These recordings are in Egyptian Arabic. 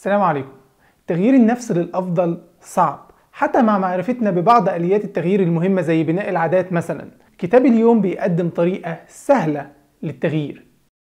السلام عليكم تغيير النفس للأفضل صعب حتى مع معرفتنا ببعض آليات التغيير المهمة زي بناء العادات مثلا كتاب اليوم بيقدم طريقة سهلة للتغيير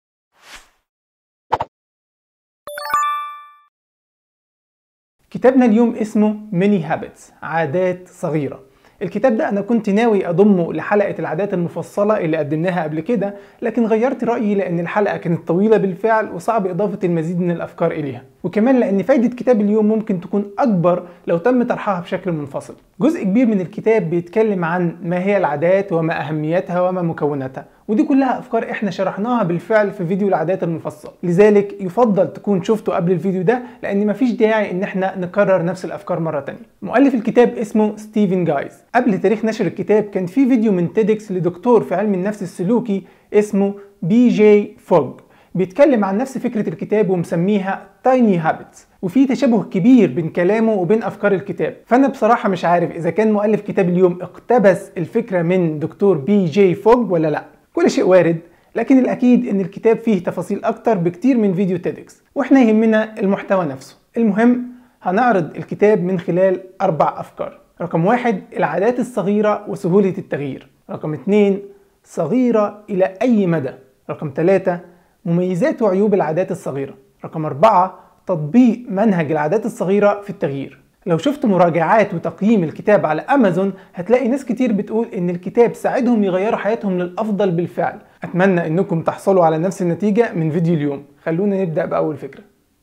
كتابنا اليوم اسمه ميني هابتس عادات صغيرة الكتاب ده انا كنت ناوي اضمه لحلقه العادات المفصله اللي قدمناها قبل كده لكن غيرت رايي لان الحلقه كانت طويله بالفعل وصعب اضافه المزيد من الافكار اليها وكمان لان فايده كتاب اليوم ممكن تكون اكبر لو تم طرحها بشكل منفصل جزء كبير من الكتاب بيتكلم عن ما هي العادات وما اهميتها وما مكوناتها ودي كلها افكار احنا شرحناها بالفعل في فيديو العادات المفصل لذلك يفضل تكون شفته قبل الفيديو ده لان مفيش داعي ان احنا نكرر نفس الافكار مره تانية مؤلف الكتاب اسمه ستيفن جايز قبل تاريخ نشر الكتاب كان في فيديو من تيدكس لدكتور في علم النفس السلوكي اسمه بي جي فوج بيتكلم عن نفس فكرة الكتاب ومسميها تايني هابتس وفي تشابه كبير بين كلامه وبين افكار الكتاب فانا بصراحة مش عارف اذا كان مؤلف كتاب اليوم اقتبس الفكرة من دكتور بي جي فوج ولا لا كل شيء وارد لكن الاكيد ان الكتاب فيه تفاصيل اكتر بكتير من فيديو تيدكس واحنا يهمنا المحتوى نفسه المهم هنعرض الكتاب من خلال اربع افكار رقم واحد العادات الصغيرة وسهولة التغيير رقم اتنين صغيرة إلى أي مدى رقم ثلاثة مميزات وعيوب العادات الصغيرة رقم أربعة تطبيق منهج العادات الصغيرة في التغيير لو شفت مراجعات وتقييم الكتاب على أمازون هتلاقي ناس كتير بتقول إن الكتاب ساعدهم يغيروا حياتهم للأفضل بالفعل أتمنى إنكم تحصلوا على نفس النتيجة من فيديو اليوم خلونا نبدأ بأول فكرة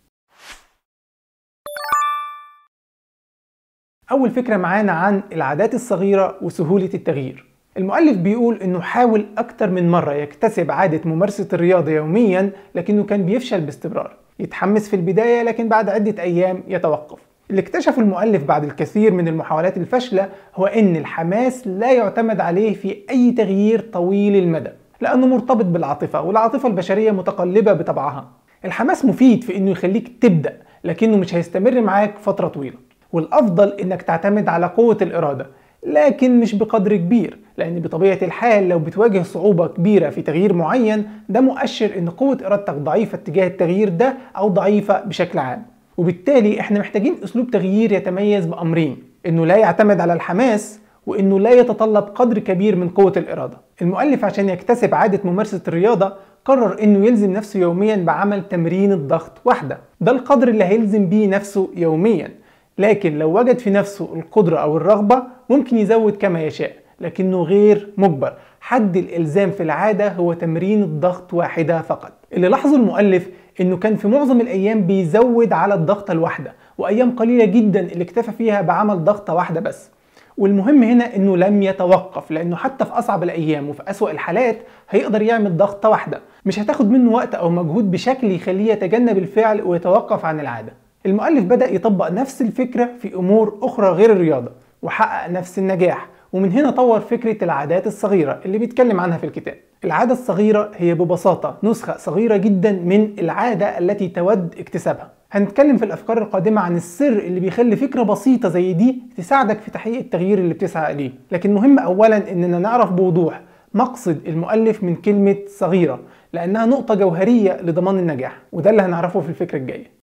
أول فكرة معانا عن العادات الصغيرة وسهولة التغيير المؤلف بيقول انه حاول اكتر من مرة يكتسب عادة ممارسة الرياضة يوميا لكنه كان بيفشل باستمرار يتحمس في البداية لكن بعد عدة ايام يتوقف اللي اكتشفه المؤلف بعد الكثير من المحاولات الفاشلة هو ان الحماس لا يعتمد عليه في اي تغيير طويل المدى لانه مرتبط بالعاطفة والعاطفة البشرية متقلبة بطبعها الحماس مفيد في انه يخليك تبدأ لكنه مش هيستمر معاك فترة طويلة والافضل انك تعتمد على قوة الارادة لكن مش بقدر كبير لان بطبيعه الحال لو بتواجه صعوبه كبيره في تغيير معين ده مؤشر ان قوه ارادتك ضعيفه تجاه التغيير ده او ضعيفه بشكل عام وبالتالي احنا محتاجين اسلوب تغيير يتميز بامرين انه لا يعتمد على الحماس وانه لا يتطلب قدر كبير من قوه الاراده المؤلف عشان يكتسب عاده ممارسه الرياضه قرر انه يلزم نفسه يوميا بعمل تمرين الضغط واحده ده القدر اللي هيلزم بيه نفسه يوميا لكن لو وجد في نفسه القدرة أو الرغبة ممكن يزود كما يشاء لكنه غير مجبر حد الإلزام في العادة هو تمرين الضغط واحدة فقط اللي لاحظه المؤلف إنه كان في معظم الأيام بيزود على الضغطة الواحدة وأيام قليلة جدا اللي اكتفى فيها بعمل ضغطة واحدة بس والمهم هنا انه لم يتوقف لانه حتى في اصعب الايام وفي اسوأ الحالات هيقدر يعمل ضغطه واحده مش هتاخد منه وقت او مجهود بشكل يخليه يتجنب الفعل ويتوقف عن العاده المؤلف بدأ يطبق نفس الفكرة في أمور أخرى غير الرياضة وحقق نفس النجاح ومن هنا طور فكرة العادات الصغيرة اللي بيتكلم عنها في الكتاب العادة الصغيرة هي ببساطة نسخة صغيرة جدا من العادة التي تود اكتسابها هنتكلم في الأفكار القادمة عن السر اللي بيخلي فكرة بسيطة زي دي تساعدك في تحقيق التغيير اللي بتسعى إليه لكن مهم أولا إننا نعرف بوضوح مقصد المؤلف من كلمة صغيرة لأنها نقطة جوهرية لضمان النجاح وده اللي هنعرفه في الفكرة الجاية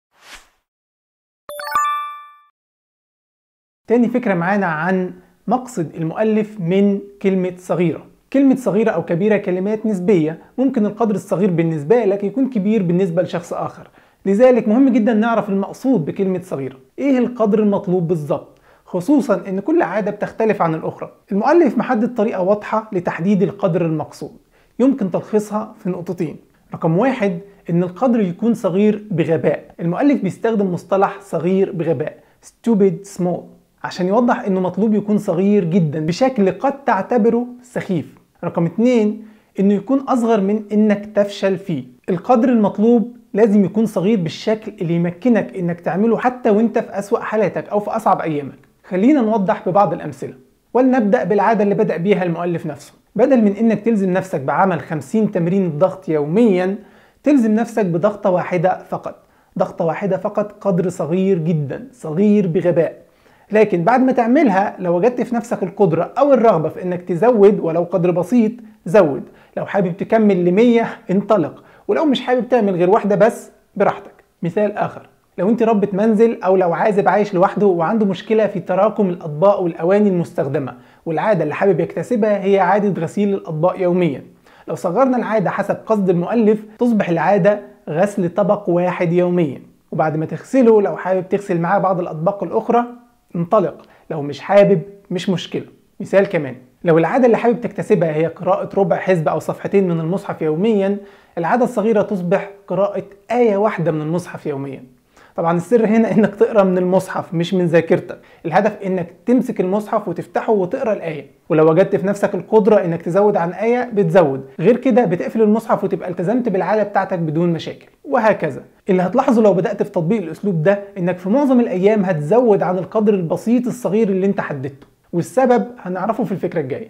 تاني فكرة معانا عن مقصد المؤلف من كلمة صغيرة كلمة صغيرة أو كبيرة كلمات نسبية ممكن القدر الصغير بالنسبة لك يكون كبير بالنسبة لشخص آخر لذلك مهم جدا نعرف المقصود بكلمة صغيرة إيه القدر المطلوب بالظبط خصوصا ان كل عادة بتختلف عن الأخرى المؤلف محدد طريقة واضحة لتحديد القدر المقصود يمكن تلخيصها في نقطتين رقم واحد ان القدر يكون صغير بغباء المؤلف بيستخدم مصطلح صغير بغباء stupid small عشان يوضح انه مطلوب يكون صغير جدا بشكل قد تعتبره سخيف رقم اتنين انه يكون اصغر من انك تفشل فيه القدر المطلوب لازم يكون صغير بالشكل اللي يمكنك انك تعمله حتى وانت في اسوأ حالاتك او في اصعب ايامك خلينا نوضح ببعض الامثله ولنبدا بالعاده اللي بدا بيها المؤلف نفسه بدل من انك تلزم نفسك بعمل 50 تمرين ضغط يوميا تلزم نفسك بضغطه واحده فقط ضغطه واحده فقط قدر صغير جدا صغير بغباء لكن بعد ما تعملها لو وجدت في نفسك القدرة أو الرغبة في إنك تزود ولو قدر بسيط زود لو حابب تكمل ل 100 انطلق ولو مش حابب تعمل غير واحدة بس براحتك مثال آخر لو انت ربة منزل او لو عازب عايش لوحده وعنده مشكلة في تراكم الاطباق والاواني المستخدمة والعادة اللي حابب يكتسبها هي عادة غسيل الاطباق يوميا لو صغرنا العادة حسب قصد المؤلف تصبح العادة غسل طبق واحد يوميا وبعد ما تغسله لو حابب تغسل معاه بعض الاطباق الاخرى انطلق لو مش حابب مش مشكلة مثال كمان لو العادة اللي حابب تكتسبها هي قراءة ربع حزب أو صفحتين من المصحف يوميا العادة الصغيرة تصبح قراءة آية واحدة من المصحف يوميا طبعا السر هنا انك تقرا من المصحف مش من ذاكرتك الهدف انك تمسك المصحف وتفتحه وتقرا الايه ولو وجدت في نفسك القدره انك تزود عن ايه بتزود غير كده بتقفل المصحف وتبقى التزمت بالعاده بتاعتك بدون مشاكل وهكذا اللي هتلاحظه لو بدات في تطبيق الاسلوب ده انك في معظم الايام هتزود عن القدر البسيط الصغير اللي انت حددته والسبب هنعرفه في الفكره الجايه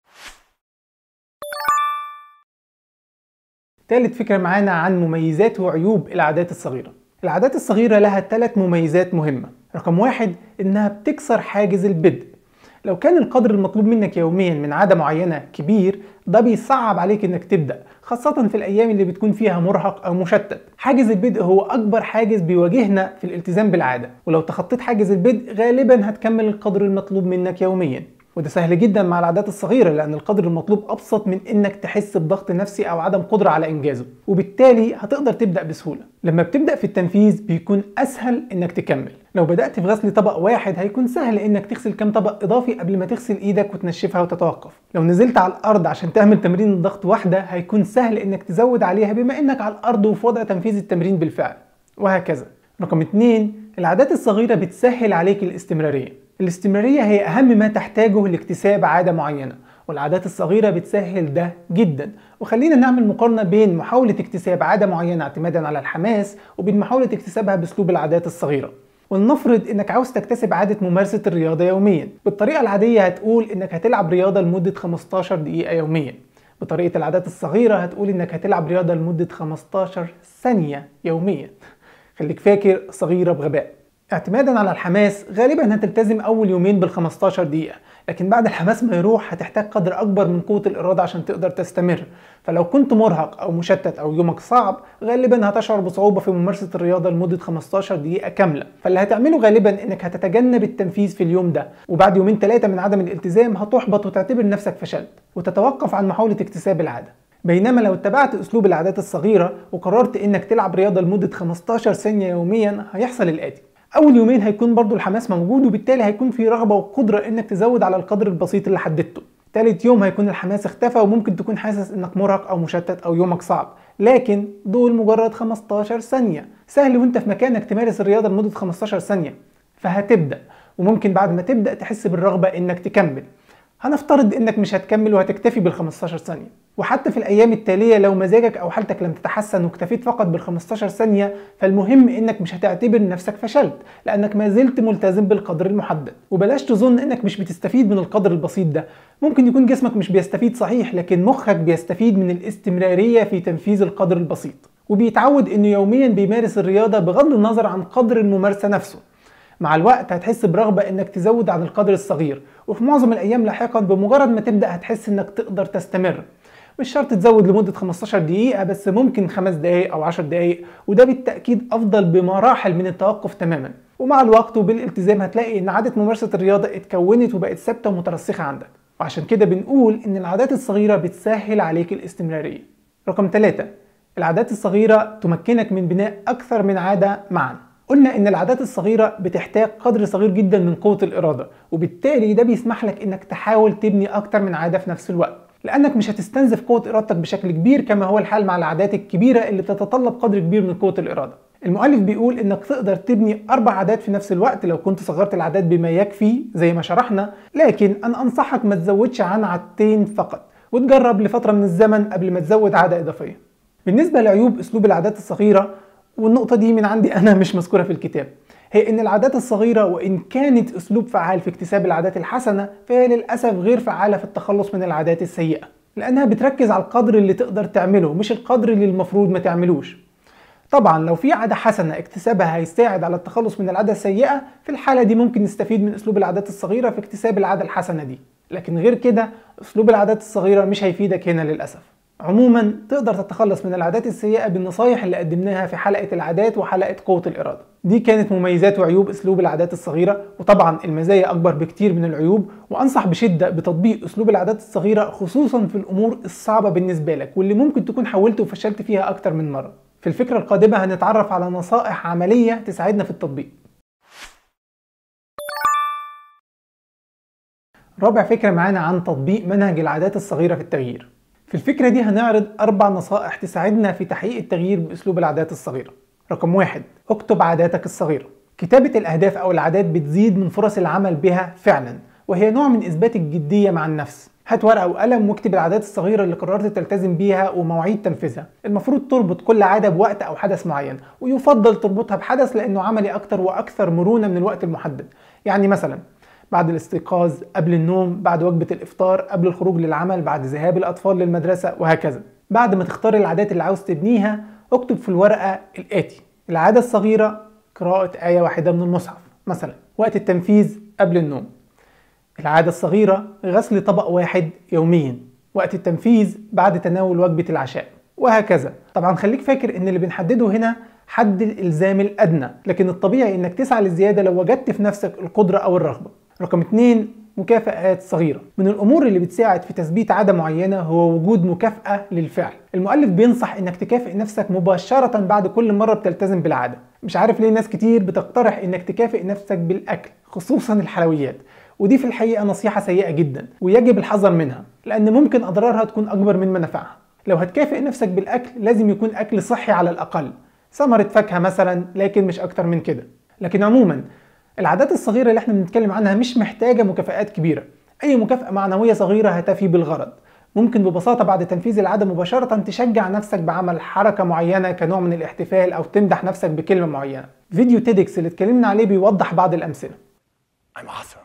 ثالث فكره معانا عن مميزات وعيوب العادات الصغيره العادات الصغيرة لها ثلاث مميزات مهمة رقم واحد إنها بتكسر حاجز البدء لو كان القدر المطلوب منك يوميا من عادة معينة كبير ده بيصعب عليك انك تبدأ خاصة في الأيام اللي بتكون فيها مرهق أو مشتت حاجز البدء هو أكبر حاجز بيواجهنا في الالتزام بالعادة ولو تخطيت حاجز البدء غالبا هتكمل القدر المطلوب منك يوميا وده سهل جدا مع العادات الصغيرة لأن القدر المطلوب أبسط من إنك تحس بضغط نفسي أو عدم قدرة على إنجازه وبالتالي هتقدر تبدأ بسهولة لما بتبدأ في التنفيذ بيكون أسهل إنك تكمل لو بدأت في غسل طبق واحد هيكون سهل إنك تغسل كام طبق إضافي قبل ما تغسل إيدك وتنشفها وتتوقف لو نزلت على الأرض عشان تعمل تمرين الضغط واحدة هيكون سهل إنك تزود عليها بما إنك على الأرض وفي وضع تنفيذ التمرين بالفعل وهكذا رقم اتنين العادات الصغيرة بتسهل عليك الاستمرارية الاستمرارية هي أهم ما تحتاجه لاكتساب عادة معينة والعادات الصغيرة بتسهل ده جدا وخلينا نعمل مقارنة بين محاولة اكتساب عادة معينة اعتمادا على الحماس وبين محاولة اكتسابها باسلوب العادات الصغيرة ولنفرض انك عاوز تكتسب عادة ممارسة الرياضة يوميا بالطريقة العادية هتقول انك هتلعب رياضة لمدة 15 دقيقة يوميا بطريقة العادات الصغيرة هتقول انك هتلعب رياضة لمدة 15 ثانية يوميا خليك فاكر صغيرة بغباء اعتمادا على الحماس غالبا هتلتزم اول يومين بال 15 دقيقه لكن بعد الحماس ما يروح هتحتاج قدر اكبر من قوه الاراده عشان تقدر تستمر فلو كنت مرهق او مشتت او يومك صعب غالبا هتشعر بصعوبه في ممارسه الرياضه لمده 15 دقيقه كامله فاللي هتعمله غالبا انك هتتجنب التنفيذ في اليوم ده وبعد يومين ثلاثه من عدم الالتزام هتحبط وتعتبر نفسك فشلت وتتوقف عن محاوله اكتساب العاده بينما لو اتبعت اسلوب العادات الصغيره وقررت انك تلعب رياضه لمده 15 ثانيه يوميا هيحصل الاتي اول يومين هيكون برضو الحماس موجود وبالتالي هيكون في رغبه وقدره انك تزود على القدر البسيط اللي حددته تالت يوم هيكون الحماس اختفى وممكن تكون حاسس انك مرهق او مشتت او يومك صعب لكن دول مجرد 15 ثانيه سهل وانت في مكانك تمارس الرياضه لمده 15 ثانيه فهتبدا وممكن بعد ما تبدا تحس بالرغبه انك تكمل هنفترض انك مش هتكمل وهتكتفي بال 15 ثانيه وحتى في الايام التاليه لو مزاجك او حالتك لم تتحسن واكتفيت فقط بال 15 ثانيه فالمهم انك مش هتعتبر نفسك فشلت لانك ما زلت ملتزم بالقدر المحدد وبلاش تظن انك مش بتستفيد من القدر البسيط ده ممكن يكون جسمك مش بيستفيد صحيح لكن مخك بيستفيد من الاستمراريه في تنفيذ القدر البسيط وبيتعود انه يوميا بيمارس الرياضه بغض النظر عن قدر الممارسه نفسه مع الوقت هتحس برغبة انك تزود عن القدر الصغير وفي معظم الايام لاحقا بمجرد ما تبدأ هتحس انك تقدر تستمر مش شرط تزود لمدة 15 دقيقة بس ممكن 5 دقايق او 10 دقايق وده بالتأكيد افضل بمراحل من التوقف تماما ومع الوقت وبالالتزام هتلاقي ان عادة ممارسة الرياضة اتكونت وبقت ثابتة ومترسخة عندك وعشان كده بنقول ان العادات الصغيرة بتسهل عليك الاستمرارية رقم 3 العادات الصغيرة تمكنك من بناء أكثر من عادة معا قلنا ان العادات الصغيره بتحتاج قدر صغير جدا من قوه الاراده وبالتالي ده بيسمح لك انك تحاول تبني اكتر من عاده في نفس الوقت لانك مش هتستنزف قوه ارادتك بشكل كبير كما هو الحال مع العادات الكبيره اللي بتتطلب قدر كبير من قوه الاراده المؤلف بيقول انك تقدر تبني اربع عادات في نفس الوقت لو كنت صغرت العادات بما يكفي زي ما شرحنا لكن انا انصحك ما تزودش عن عادتين فقط وتجرب لفتره من الزمن قبل ما تزود عاده اضافيه بالنسبه لعيوب اسلوب العادات الصغيره والنقطة دي من عندي أنا مش مذكورة في الكتاب هي إن العادات الصغيرة وإن كانت أسلوب فعال في اكتساب العادات الحسنة فهي للأسف غير فعالة في التخلص من العادات السيئة لأنها بتركز على القدر اللي تقدر تعمله مش القدر اللي المفروض ما تعملوش طبعا لو في عادة حسنة اكتسابها هيساعد على التخلص من العادة السيئة في الحالة دي ممكن نستفيد من أسلوب العادات الصغيرة في اكتساب العادة الحسنة دي لكن غير كده أسلوب العادات الصغيرة مش هيفيدك هنا للأسف عموما تقدر تتخلص من العادات السيئة بالنصايح اللي قدمناها في حلقة العادات وحلقة قوة الإرادة دي كانت مميزات وعيوب اسلوب العادات الصغيره وطبعا المزايا اكبر بكتير من العيوب وانصح بشده بتطبيق اسلوب العادات الصغيره خصوصا في الامور الصعبه بالنسبه لك واللي ممكن تكون حاولت وفشلت فيها اكتر من مره في الفكره القادمه هنتعرف على نصائح عمليه تساعدنا في التطبيق رابع فكرة معانا عن تطبيق منهج العادات الصغيرة في التغيير في الفكرة دي هنعرض أربع نصائح تساعدنا في تحقيق التغيير بأسلوب العادات الصغيرة رقم واحد اكتب عاداتك الصغيرة كتابة الأهداف أو العادات بتزيد من فرص العمل بها فعلا وهي نوع من إثبات الجدية مع النفس هات ورقة وقلم واكتب العادات الصغيرة اللي قررت تلتزم بيها ومواعيد تنفيذها المفروض تربط كل عادة بوقت أو حدث معين ويفضل تربطها بحدث لأنه عملي أكتر وأكثر مرونة من الوقت المحدد يعني مثلا بعد الاستيقاظ قبل النوم بعد وجبة الإفطار قبل الخروج للعمل بعد ذهاب الأطفال للمدرسة وهكذا بعد ما تختار العادات اللي عاوز تبنيها اكتب في الورقة الآتي العادة الصغيرة قراءة آية واحدة من المصحف مثلا وقت التنفيذ قبل النوم العادة الصغيرة غسل طبق واحد يوميا وقت التنفيذ بعد تناول وجبة العشاء وهكذا طبعا خليك فاكر ان اللي بنحدده هنا حد الالزام الادنى لكن الطبيعي انك تسعى للزيادة لو وجدت في نفسك القدرة او الرغبة رقم اتنين مكافآت صغيرة من الأمور اللي بتساعد في تثبيت عادة معينة هو وجود مكافأة للفعل المؤلف بينصح إنك تكافئ نفسك مباشرة بعد كل مرة بتلتزم بالعادة مش عارف ليه ناس كتير بتقترح إنك تكافئ نفسك بالأكل خصوصا الحلويات ودي في الحقيقة نصيحة سيئة جدا ويجب الحذر منها لأن ممكن أضرارها تكون أكبر من منافعها لو هتكافئ نفسك بالأكل لازم يكون أكل صحي على الأقل ثمرة فاكهة مثلا لكن مش أكتر من كده لكن عموما العادات الصغيرة اللي احنا بنتكلم عنها مش محتاجة مكافآت كبيرة أي مكافأة معنوية صغيرة هتفي بالغرض ممكن ببساطة بعد تنفيذ العادة مباشرة تشجع نفسك بعمل حركة معينة كنوع من الاحتفال أو تمدح نفسك بكلمة معينة فيديو تيدكس اللي اتكلمنا عليه بيوضح بعض الأمثلة I'm awesome.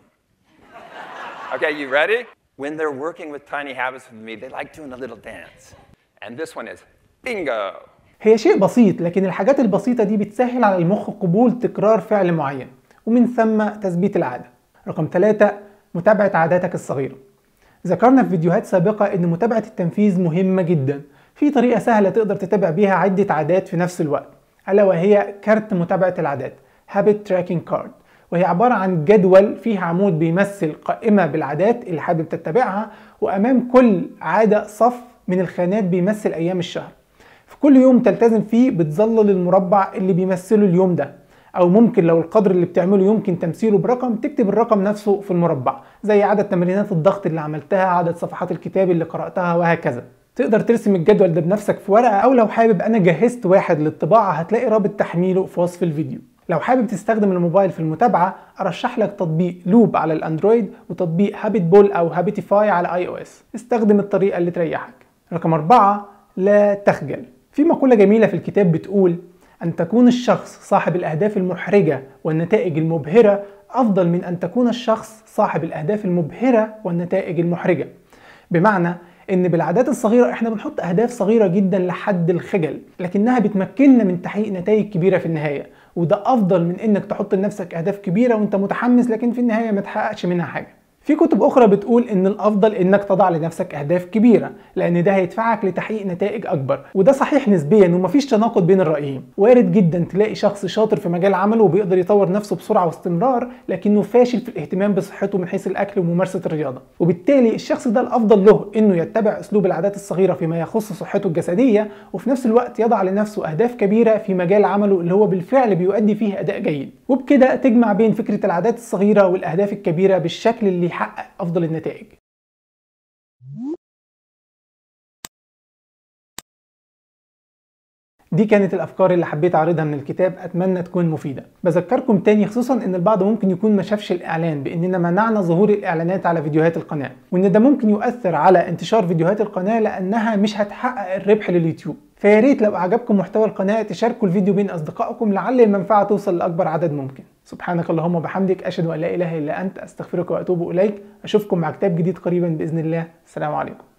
Okay, you ready? When they're working with tiny habits with me, they like doing a little dance. And this one is bingo. هي شيء بسيط لكن الحاجات البسيطة دي بتسهل على المخ قبول تكرار فعل معين ومن ثم تثبيت العادة رقم ثلاثة متابعة عاداتك الصغيرة ذكرنا في فيديوهات سابقة ان متابعة التنفيذ مهمة جدا في طريقة سهلة تقدر تتابع بيها عدة عادات في نفس الوقت ألا وهي كارت متابعة العادات Habit Tracking Card وهي عبارة عن جدول فيه عمود بيمثل قائمة بالعادات اللي حابب تتبعها وأمام كل عادة صف من الخانات بيمثل أيام الشهر في كل يوم تلتزم فيه بتظلل المربع اللي بيمثله اليوم ده او ممكن لو القدر اللي بتعمله يمكن تمثيله برقم تكتب الرقم نفسه في المربع زي عدد تمرينات الضغط اللي عملتها عدد صفحات الكتاب اللي قرأتها وهكذا تقدر ترسم الجدول ده بنفسك في ورقة او لو حابب انا جهزت واحد للطباعة هتلاقي رابط تحميله في وصف الفيديو لو حابب تستخدم الموبايل في المتابعة ارشح لك تطبيق لوب على الاندرويد وتطبيق هابت بول او هابيتيفاي على اي او اس استخدم الطريقة اللي تريحك رقم أربعة لا تخجل في مقولة جميلة في الكتاب بتقول أن تكون الشخص صاحب الأهداف المحرجة والنتائج المبهرة أفضل من أن تكون الشخص صاحب الأهداف المبهرة والنتائج المحرجة بمعنى ان بالعادات الصغيره احنا بنحط اهداف صغيره جدا لحد الخجل لكنها بتمكننا من تحقيق نتائج كبيره في النهايه وده افضل من انك تحط لنفسك اهداف كبيره وانت متحمس لكن في النهايه ما تحققش منها حاجه في كتب اخرى بتقول ان الافضل انك تضع لنفسك اهداف كبيره لان ده هيدفعك لتحقيق نتائج اكبر وده صحيح نسبيا ومفيش تناقض بين الرايين وارد جدا تلاقي شخص شاطر في مجال عمله وبيقدر يطور نفسه بسرعه واستمرار لكنه فاشل في الاهتمام بصحته من حيث الاكل وممارسه الرياضه وبالتالي الشخص ده الافضل له انه يتبع اسلوب العادات الصغيره فيما يخص صحته الجسديه وفي نفس الوقت يضع لنفسه اهداف كبيره في مجال عمله اللي هو بالفعل بيؤدي فيه اداء جيد وبكده تجمع بين فكره العادات الصغيره والاهداف الكبيره بالشكل اللي يحقق افضل النتائج دي كانت الافكار اللي حبيت اعرضها من الكتاب اتمنى تكون مفيده بذكركم تاني خصوصا ان البعض ممكن يكون ما شافش الاعلان باننا منعنا ظهور الاعلانات على فيديوهات القناه وان ده ممكن يؤثر على انتشار فيديوهات القناه لانها مش هتحقق الربح لليوتيوب فيا ريت لو اعجبكم محتوى القناه تشاركوا الفيديو بين اصدقائكم لعل المنفعه توصل لاكبر عدد ممكن سبحانك اللهم وبحمدك اشهد ان لا اله الا انت استغفرك واتوب اليك اشوفكم مع كتاب جديد قريبا باذن الله السلام عليكم